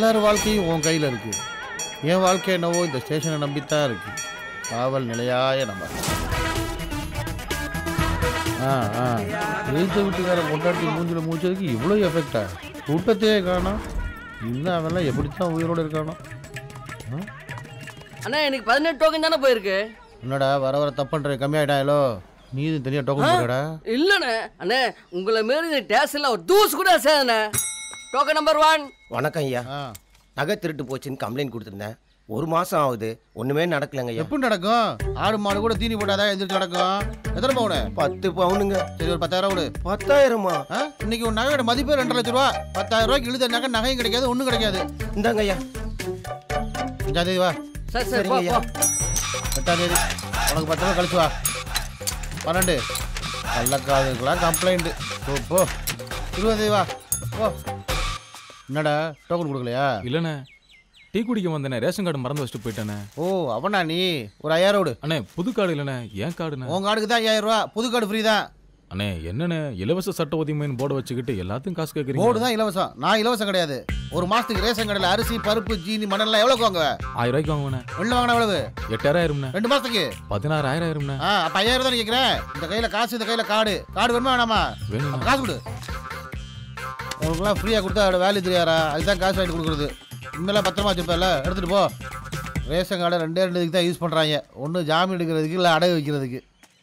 எல்லார் வாழ்க்கையும் உன் கையில் இருக்கு என் வாழ்க்கை என்னவோ இந்த ஸ்டேஷனை நம்பித்தான் இருக்கு காவல் நிலையாய நம்ம ஆ ஆ எழுத்த வீட்டுக்கார கொண்டாட்டி மூஞ்சில மூச்சதுக்கு இவ்வளோ எஃபெக்டா கூட்டத்தையே காணோம் இன்னும் அவெல்லாம் எப்படித்தான் உயிரோடு இருக்கானோ அண்ணா எனக்கு பதினெட்டு டோக்கன் தானே போயிருக்கு என்னடா வர வர தப்புன்ற கம்மியாயிட்டாங்களோ நீ இது தனியாக டோக்கன் போடுறடா இல்லண்ணே அண்ணே உங்களை மாரி இந்த டேஸ்ட்ல ஒரு தூசு கூட சேதண்ணே டோக்கன் நம்பர் ஒன் வணக்கம் ஐயா ஆ நகை திருட்டு போச்சுன்னு கம்ப்ளைண்ட் கொடுத்துருந்தேன் ஒரு மாசம் ஆகுது ஒண்ணுமே நடக்கலங்க ஐயா எப்படி நடக்கும் ஆடு மாடு கூட தீனி போட்டாதான் எந்திரிச்சு நடக்கும் எத்தனை பவுனு பத்து பவுனுங்க சரி ஒரு பத்தாயிரம் விடு பத்தாயிரமா ஆ? இன்னைக்கு ஒரு நகையோட மதிப்பே ரெண்டு லட்ச ரூபா பத்தாயிரம் ரூபாய்க்கு இழுத நகை நகையும் கிடைக்காது ஒன்றும் கிடைக்காது இந்தாங்க ஐயா அஞ்சாம் தேதி வா சரி சரி போ சரிங்க ஐயா. போ எட்டாம் தேதி உனக்கு பத்து ரூபா கழிச்சு வா பன்னெண்டு கள்ளக்காதுக்கெல்லாம் கம்ப்ளைண்ட் போ போ இருபது தேதி வா போ என்னடா டோக்கன் கொடுக்கலையா இல்லண்ணே டீ குடிக்க வந்தேனே ரேஷன் கார்டு மறந்து வச்சுட்டு போயிட்டேனே ஓ அவனா நீ ஒரு ஐயாயிரம் விடு அண்ணே புது கார்டு இல்லைண்ணே ஏன் கார்டுண்ணே உன் கார்டுக்கு தான் ஐயாயிரம் ரூபா புது கார்டு ஃப்ரீ தான் அண்ணே என்னண்ணே இலவச சட்ட உதவிமைன்னு போர்டு வச்சுக்கிட்டு எல்லாத்தையும் காசு கேட்குறீங்க போர்டு தான் இலவசம் நான் இலவசம் கிடையாது ஒரு மாசத்துக்கு ரேஷன் கடையில் அரிசி பருப்பு ஜீனி மணல்லாம் எவ்வளோக்கு வாங்க ஆயிரம் ரூபாய்க்கு வாங்குவேண்ணே வெளில வாங்கினா எவ்வளவு எட்டாயிரம் ஆயிரும்ண்ணே ரெண்டு மாசத்துக்கு பதினாறாயிரம் ஆயிரும்ண்ணே ஆ அப்ப ஐயாயிரம் தான் கேட்குறேன் இந்த கையில காசு இந்த கையில கார்டு கார்டு வேணுமா வேணாமா வேணுண்ணே அப்ப காசு கொடு உங்களுக்குலாம் ஃப்ரீயாக கொடுத்தா அதோட வேல்யூ தெரியாரா அதுதான் காசு வாங்கி கொடுக்குறது உண்மையெல்லாம் பத்திரமா வச்சுப்பேல எடுத்துட்டு போ ரேஷன் கார்டை ரெண்டே ரெண்டு இதுக்கு தான் யூஸ் பண்ணுறாங்க ஒன்று ஜாமீன் எடுக்கிறதுக்கு இல்லை அடகு வைக்கிறதுக்கு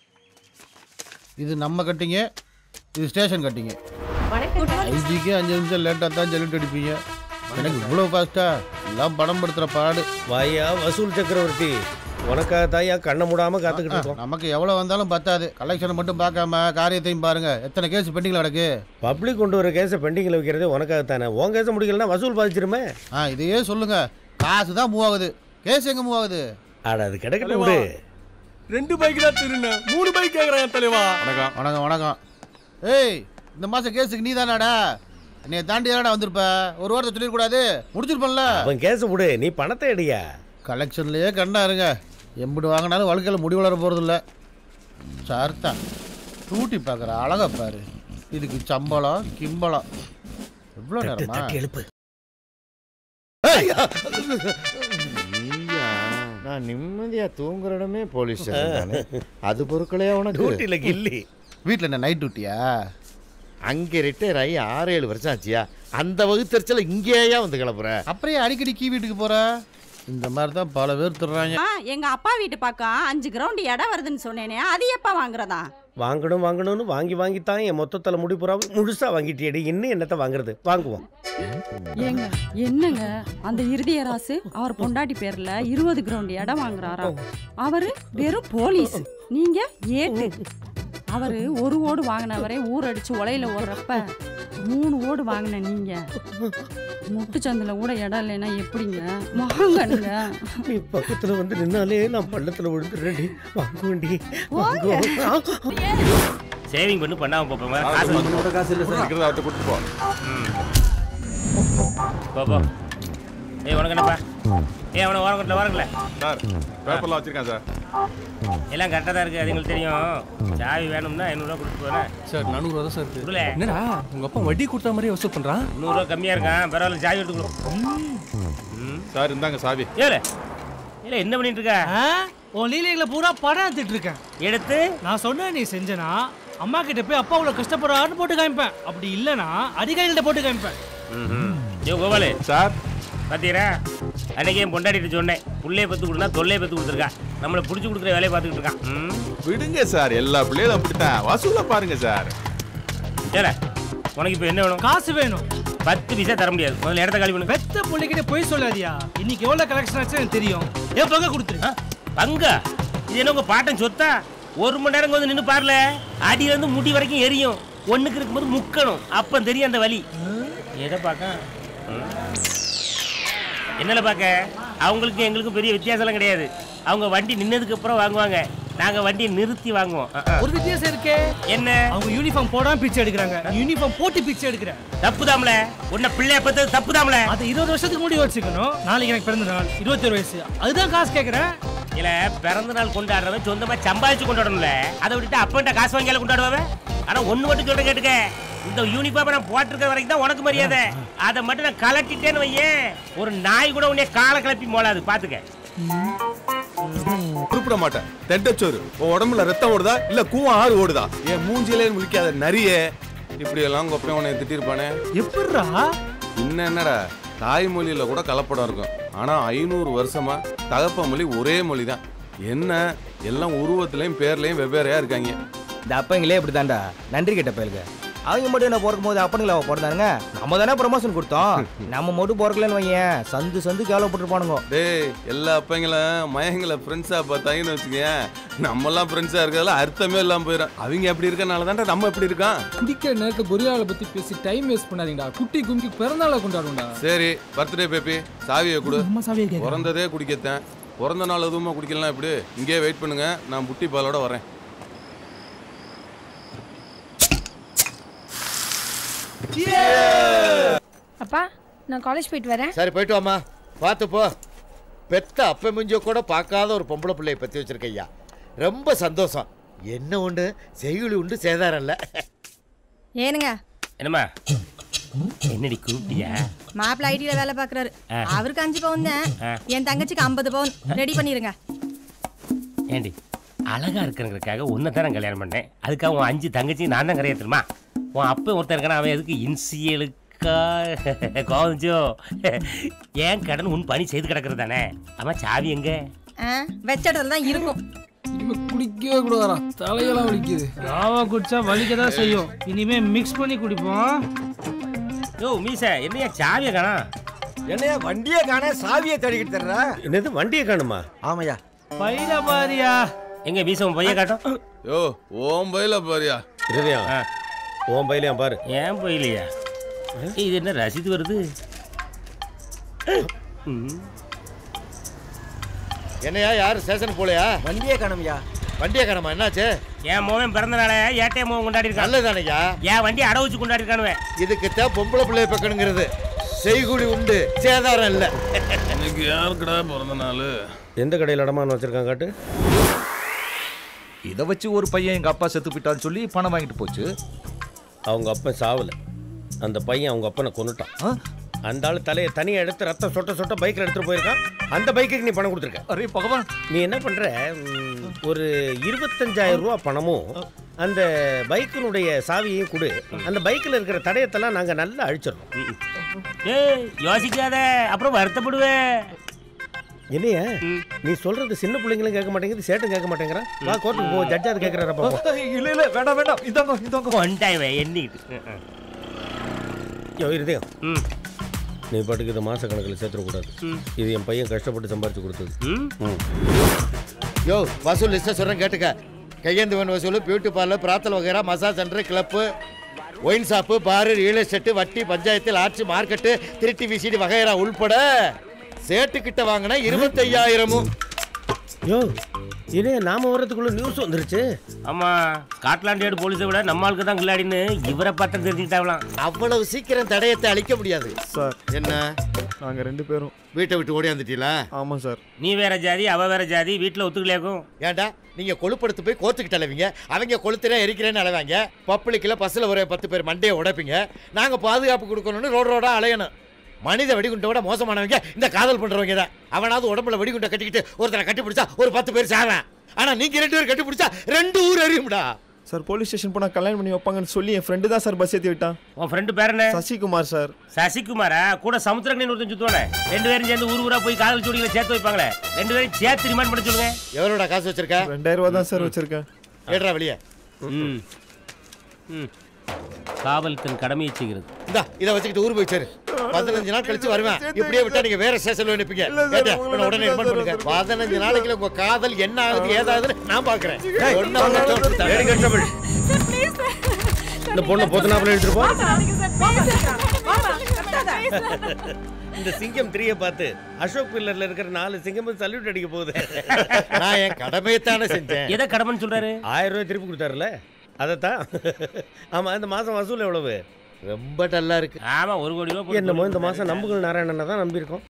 இது நம்ம கட்டிங்க இது ஸ்டேஷன் கட்டிங்க ஐஜிக்கு அஞ்சு நிமிஷம் லேட்டாக தான் சொல்லிட்டு அடிப்பீங்க எனக்கு இவ்வளோ ஃபாஸ்ட்டா எல்லாம் படம் படுத்துகிற பாடு வாயா வசூல் சக்கரவர்த்தி உனக்காக தாயா கண்ணை மூடாம காத்துக்கிட்டு இருக்கோம் நமக்கு எவ்வளோ வந்தாலும் பத்தாது கலெக்ஷனை மட்டும் பார்க்காம காரியத்தையும் பாருங்க எத்தனை கேஸ் பெண்டிங்கில் கிடக்கு பப்ளிக் கொண்டு வர கேஸை பெண்டிங்கில் வைக்கிறதே உனக்காக தானே உன் கேஸை முடிக்கலன்னா வசூல் பாதிச்சிருமே ஆ இதையே சொல்லுங்க காசு தான் மூவ் ஆகுது கேஸ் எங்கே மூவ் ஆகுது ஆட அது கிடைக்கட்டும் விடு ரெண்டு பைக் தான் திருண்ண மூணு பைக் கேக்குறாங்க தலைவா வணக்கம் வணக்கம் வணக்கம் ஏய் இந்த மாதம் கேஸுக்கு நீ தானாடா என்னைய தாண்டி தானடா வந்திருப்ப ஒரு வாரத்தை சொல்லிடக்கூடாது முடிச்சிருப்பேன்ல அவன் கேஸை விடு நீ பணத்தை எடியா கலெக்ஷன்லேயே கண்டா இருங்க எம்பிட்டு வாங்கினாலும் வாழ்க்கையில் முடி வளர போகிறதில்ல சார்தான் டூட்டி பார்க்குற அழகா பாரு இதுக்கு சம்பளம் கிம்பளம் எவ்வளோ நேரமா தட்டி எழுப்பு நான் நிம்மதியா தூங்குற இடமே போலீஸ் ஸ்டேஷன் தானே அது பொருட்களையா உனக்கு டியூட்டியில் கில்லி வீட்டில் என்ன நைட் டியூட்டியா அங்கே ரிட்டையர் ஆகி ஆறு ஏழு வருஷம் ஆச்சியா அந்த வகுத்தறிச்சல இங்கேயா வந்து கிளப்புற அப்புறம் அடிக்கடி கீ வீட்டுக்கு போற இந்த மாதிரி தான் பல பேர் திருறாங்க ஆ எங்க அப்பா வீட்டு பக்கம் அஞ்சு கிரவுண்ட் இடம் வருதுன்னு சொன்னேனே அது எப்ப வாங்குறதா வாங்கணும் வாங்கணும்னு வாங்கி வாங்கித்தான் என் மொத்தத்தில் முடி புறா முழுசா வாங்கிட்டியடி இன்னும் என்னத்தை வாங்குறது வாங்குவோம் ஏங்க என்னங்க அந்த இறுதியராசு அவர் பொண்டாட்டி பேர்ல இருபது கிரவுண்ட் இடம் வாங்குறாராம் அவரு வெறும் போலீஸ் நீங்க ஏட்டு அவரு ஒரு ஓடு வாங்கினவரே ஊரடிச்சு உலையில ஓடுறப்ப மூணு ஓடு வாங்கின நீங்க முட்டுச்சந்தில கூட இடம் இல்லைன்னா எப்படிங்க வாங்கணுங்க நீ பக்கத்துல வந்து நின்னாலே நான் பள்ளத்துல விழுந்துடுறேன்டி வாங்குவேன்டி வாங்குவோம் சேவிங் பண்ணி பண்ணாம போப்போம் காசு அவர்கிட்ட கொடுத்து போ போ போ ஏய் உனக்கு என்னப்பா ஏய் அவனை ஓரங்கட்டில் ஓரங்கல சார் பேப்பர்லாம் வச்சிருக்கேன் சார் எல்லாம் கரெக்டாக தான் இருக்குது அது எங்களுக்கு தெரியும் சாவி வேணும்னா ஐநூறுரூவா கொடுத்து போகிறேன் சார் நானூறுவா தான் சார் இருக்கு கொடுல என்னடா உங்க அப்பா வட்டி கொடுத்த மாதிரியே வசூல் பண்றான் நூறுரூவா கம்மியாக இருக்கான் பரவாயில்ல சாவி எடுத்துக்கணும் சார் இந்தாங்க சாவி ஏல இல்லை என்ன பண்ணிட்டு இருக்க உன் லீலைகளை பூரா படம் எடுத்துட்டு இருக்கேன் எடுத்து நான் சொன்னேன் நீ செஞ்சனா அம்மா கிட்ட போய் அப்பா அவ்வளோ கஷ்டப்படுறாருன்னு போட்டு காமிப்பேன் அப்படி இல்லைன்னா அதிகாரிகிட்ட போட்டு காமிப்பேன் ஏ கோபாலு சார் பார்த்தீரா அன்னைக்கு என் பொண்டாட்டிட்டு சொன்னேன் புள்ளைய பத்து கொடுத்தா தொல்லையை பத்து கொடுத்துருக்கா நம்மளை பிடிச்சி கொடுக்குற வேலையை பார்த்துக்கிட்டு இருக்கான் ம் விடுங்க சார் எல்லா பிள்ளைகளும் அப்படித்தான் வசூல பாருங்க சார் ஏல உனக்கு இப்போ என்ன வேணும் காசு வேணும் பத்து பைசா தர முடியாது முதல்ல இடத்த காலி பண்ணு பெத்த பிள்ளைகிட்ட போய் சொல்லாதியா இன்னைக்கு எவ்வளோ கலெக்ஷன் ஆச்சு எனக்கு தெரியும் என் பங்கு கொடுத்துரு ஆ, பங்கா இது என்ன உங்க பாட்டன் சொத்தா ஒரு மணி நேரம் இங்க வந்து நின்று பாருல அடி வந்து முடி வரைக்கும் எரியும் ஒண்ணுக்கு இருக்கும்போது முக்கணும் அப்ப தெரியும் அந்த வலி எதை பார்க்க ம். என்னல பார்க்க அவங்களுக்கு எங்களுக்கும் பெரிய வித்தியாசம்லாம் கிடையாது அவங்க வண்டி நின்னதுக்கு அப்புறம் வாங்குவாங்க நாங்க வண்டியை நிறுத்தி வாங்குவோம் அ, அ. ஒரு வித்தியாசம் இருக்கே என்ன அவங்க யூனிஃபார்ம் போடாம பிச்சை எடுக்கிறாங்க யூனிஃபார்ம் போட்டு பிச்சை எடுக்கிற தப்புதாம்ல உன்னை பிள்ளைய பத்தது தப்புதாம்ல அது இருபது வருஷத்துக்கு முன்னாடி வச்சுக்கணும் நாளைக்கு எனக்கு பிறந்த நாள் இருபத்தொரு வயசு அதுதான் காசு கேட்குறேன் இல்ல பிறந்த நாள் கொண்டாடுறவன் சொந்தமா சம்பாதிச்சு கொண்டாடணும்ல அதை விட்டுட்டு அப்பன்ட்ட காசு வாங்கியால கொண்டாடுவாங்க ஆனா ஒண்ணு மட்டும் சொல்ற கேட்டுக்க இந்த யூனிஃபார்ம் நான் போட்டிருக்க வரைக்கும் தான் உனக்கு மரியாதை அதை மட்டும் நான் கலட்டிட்டேன்னு வையேன் ஒரு நாய் கூட உன்னைய காலை கிளப்பி மோளாது பாத்துக்க குறிப்பிட மாட்டேன் தெட்டச்சோறு உன் உடம்புல ரத்தம் ஓடுதா இல்ல கூவம் ஆறு ஓடுதா என் மூஞ்சிலே முழிக்காத நரிய இப்படி எல்லாம் கொப்பையன் உன்னை திட்டிருப்பானே எப்படிரா இன்னும் என்னடா தாய்மொழியில கூட கலப்படம் இருக்கும் ஆனா ஐநூறு வருஷமா தகப்ப மொழி ஒரே மொழி தான் என்ன எல்லாம் உருவத்திலையும் பேர்லயும் வெவ்வேறையா இருக்காங்க இந்த அப்பங்களே இப்படி தாண்டா நன்றி கேட்ட பயலுங்க அவங்க மட்டும் என்ன பிறக்கும் போது அப்பனுங்களா பிறந்தானுங்க நம்ம தானே ப்ரமோஷன் கொடுத்தோம் நம்ம மட்டும் பிறக்கலன்னு வையன் சந்து சந்து கேவலப்பட்டுருப்பானுங்க டேய் எல்லா அப்பங்களும் மயங்களை ஃப்ரெண்ட்ஸா பார்த்தாங்கன்னு வச்சுக்கேன் நம்மலாம் ஃப்ரெண்ட்ஸா இருக்கிறதுல அர்த்தமே இல்லாம போயிடும் அவங்க அப்படி இருக்கனால தான்டா நம்ம எப்படி இருக்கான் குடிக்கிற நேரத்துல கொரியாவை பத்தி பேசி டைம் வேஸ்ட் பண்ணாதீங்கடா குட்டி கும்கி பிறந்தநாளை கொண்டாடும்டா சரி பர்த்டே பேபி சாவியை கொடு அம்மா சாவியை கேட்க பிறந்ததே குடிக்கத்தேன் பிறந்த நாள் எதுவுமா குடிக்கலாம் இப்படி இங்கேயே வெயிட் பண்ணுங்க நான் புட்டி பாலோட வரேன் அப்பா நான் காலேஜ் போயிட்டு வரேன் சரி போயிட்டு வாம்மா பார்த்து போ பெத்த அப்ப மிஞ்சோ கூட பார்க்காத ஒரு பொம்பளை பிள்ளைய பற்றி வச்சிருக்க ஐயா ரொம்ப சந்தோஷம் என்ன உண்டு செய்குழி உண்டு சேதாரம் இல்லை ஏனுங்க என்னம்மா என்னடி கூப்பிட்டியா மாப்பிள்ள ஐடியில வேலை பார்க்குறாரு ஆ. அவருக்கு அஞ்சு பவுன் தான் ஆ. என் தங்கச்சிக்கு ஐம்பது பவுன் ரெடி பண்ணிருங்க ஏண்டி அழகா இருக்கிறதுக்காக உன்னை தான் நான் கல்யாணம் பண்ணேன் அதுக்காக உன் அஞ்சு தங்கச்சி நான் தான் கிடையாது தெரியுமா உன் அப்பா ஒருத்தன் இருக்கான அவன் எதுக்கு இன்சியலுக்கா கோவஞ்சோ ஏன் கடன் உன் பணி செய்து கிடக்குறது தானே ஆமா சாவி எங்க ஆ, வெச்ச இடத்துல தான் இருக்கும் இனிமே குடிக்கவே கூடாதான் தலையெல்லாம் வலிக்குது ராவா குடிச்சா வலிக்க தான் செய்யும் இனிமே மிக்ஸ் பண்ணி குடிப்போம் யோ மீச என்னையா சாவியை காணா என்னையா வண்டியை காண சாவியை தேடிக்கிட்டு தர்றா என்னது வண்டியை காணுமா ஆமாயா பையில பாரியா எங்க மீச உன் பையன் காட்டும் யோ ஓம் பயில பாரியா இருதயம் ஆ. உன் பையிலையும் பாரு ஏன் போயிலையா இது என்ன ரசீது வருது ம். என்னையா யார் ஸ்டேஷன் போலையா வண்டியை காணும்யா வண்டியை காணமா என்னாச்சு என் மோவன் பிறந்த நாள ஏட்டைய மோவன் கொண்டாடி இருக்கான் நல்லதானையா என் வண்டி அடை வச்சு கொண்டாடி இருக்கானுவேன் இதுக்குத்தான் பொம்பளை பிள்ளைய பக்கணுங்கிறது செய்குழி உண்டு சேதாரம் இல்லை இன்னைக்கு யாருக்குடா பிறந்த நாள் எந்த கடையில் அடமானம் வச்சிருக்காங்க காட்டு இதை வச்சு ஒரு பையன் எங்க அப்பா செத்து போயிட்டான்னு சொல்லி பணம் வாங்கிட்டு போச்சு அவங்க அப்பன் சாவல அந்த பையன் அவங்க அப்பனை கொன்னுட்டான் அந்த ஆளு தலையை தனியாக எடுத்து ரத்தம் சொட்ட சொட்ட பைக்கில் எடுத்துட்டு போயிருக்கான் அந்த பைக்குக்கு நீ பணம் கொடுத்துருக்க அரே பகவான் நீ என்ன பண்ற ம், ஒரு இருபத்தஞ்சாயிரம் ரூபா பணமும் அந்த பைக்கினுடைய சாவியையும் கொடு அந்த பைக்கில் இருக்கிற தடயத்தெல்லாம் நாங்கள் நல்லா அழிச்சிடறோம் ஏய் யோசிக்காத அப்புறம் வருத்தப்படுவேன் என்னையா நீ சொல்றது சின்ன பிள்ளைங்களும் கேட்க மாட்டேங்குது சேட்டும் கேட்க மாட்டேங்கிறான் வா கோர்ட்டுக்கு போ ஜட்ஜாது கேட்குறாரு பாப்போம் இல்ல இல்ல வேண்டாம் வேண்டாம் இதாங்க இதாங்க கொண்டாய்வேன் எண்ணிக்கிட்டு யோ இருதயம் ம் நீ பாட்டுக்கு இதை மாச கணக்கில் சேர்த்துடக்கூடாது இது என் பையன் கஷ்டப்பட்டு சம்பாரிச்சு கொடுத்தது ம் ம் யோ வசூல் லிஸ்ட்டை சொல்கிறேன் கேட்டுக்க கையேந்துவன் வசூல் பியூட்டி பார்லர் பிராத்தல் வகைரா massage centre club wine shop bar real estate வட்டி பஞ்சாயத்து லாட்சி மார்க்கெட்டு திருட்டி விசிடி வகைரா உள்பட சேட்டுக்கிட்ட வாங்கினா இருபத்தையாயிரமும் யோ இதே நாம வர்றதுக்குள்ள நியூஸ் வந்துருச்சு ஆமா ஸ்காட்லாண்ட் யார்டு போலீஸை விட நம்ம ஆளுக்கு தான் கில்லாடின்னு இவரை பார்த்தா தெரிஞ்சுக்கிட்டாங்களாம் அவ்வளவு சீக்கிரம் தடயத்தை அழிக்க முடியாது சார் என்ன நாங்கள் ரெண்டு பேரும் வீட்டை விட்டு ஓடியாந்துட்டீங்களா ஆமாம் சார் நீ வேற ஜாதி அவ வேற ஜாதி வீட்டில் ஒத்துக்கலையாக்கும் ஏன்டா நீங்க கொழுப்படுத்து போய் கோத்துக்கிட்டு அலைவீங்க அவங்க கொளுத்துறேன் எரிக்கிறேன்னு அலைவாங்க பப்ளிக்கில் பஸ்ஸில் ஒரு பத்து பேர் மண்டையை உடைப்பீங்க நாங்கள் பாதுகாப்பு கொடுக்கணும்னு ரோடு ரோடா அலையணும் மனித வெடிகுண்டை விட மோசமானவங்க இந்த காதல் பண்றவங்க தான் அவனாவது உடம்புல வெடிகுண்டை கட்டிக்கிட்டு ஒருத்தனை கட்டி பிடிச்சா ஒரு பத்து பேர் சாவேன் ஆனா நீங்க ரெண்டு பேர் கட்டி பிடிச்சா ரெண்டு ஊர் எரியும்டா சார் போலீஸ் ஸ்டேஷன் போனால் கல்யாணம் பண்ணி வைப்பாங்கன்னு சொல்லி என் ஃப்ரெண்டு தான் சார் பஸ் ஏற்றி விட்டான் உன் ஃப்ரெண்டு பேர் என்ன சசிகுமார் சார் சசிகுமாரா கூட சமுத்திரக்கணின்னு ஒருத்தன் சுத்துவானே ரெண்டு பேரும் சேர்ந்து ஊர் ஊரா போய் காதல் ஜோடிகளை சேர்த்து வைப்பாங்களே ரெண்டு பேரும் சேர்த்து ரிமாண்ட் பண்ண சொல்லுங்க எவரோட காசு வச்சிருக்க ரெண்டாயிரம் ரூபா தான் சார் வச்சிருக்கேன் ஏடுறா வெளியே ம் ம் காவல் தன் கடமையை செய்கிறது இந்தா இதை வச்சுக்கிட்டு ஊர் போய் சேரு பதினஞ்சு நாள் கழிச்சு வருவேன் இப்படியே விட்டா நீங்க வேற ஸ்டேஷன்ல நிப்பீங்க கேட்டியா? இவனை உடனே ரிமாண்ட் பண்ணுங்க பதினஞ்சு நாளைக்குள்ள உங்க காதல் என்ன ஆகுது ஏதாகுதுன்னு நான் பாக்குறேன் ஒண்ணு அவங்க தோற்று Very தரேன். constable. இந்த பொண்ணை பொத்தனாப்புல எடுத்துட்டு போ இந்த சிங்கம் த்ரீயை பார்த்து அசோக் பில்லர்ல இருக்கிற நாலு சிங்கமும் சல்யூட் அடிக்க போகுது நான் என் கடமையைத்தானே செஞ்சேன் எதை கடமைன்னு சொல்றாரு ஆயிரம் ரூபாய் திருப்பி கொடுத்தாருல அதைத்தான் ஆமா இந்த மாசம் வசூல் எவ்வளவு ரொம்ப டல்லா இருக்கு ஆமா ஒரு கோடி ரூபாய் போட்டு என்னமோ இந்த மாசம் நம்புகள் நாராயணனை தான் நம்பியிருக்கோம்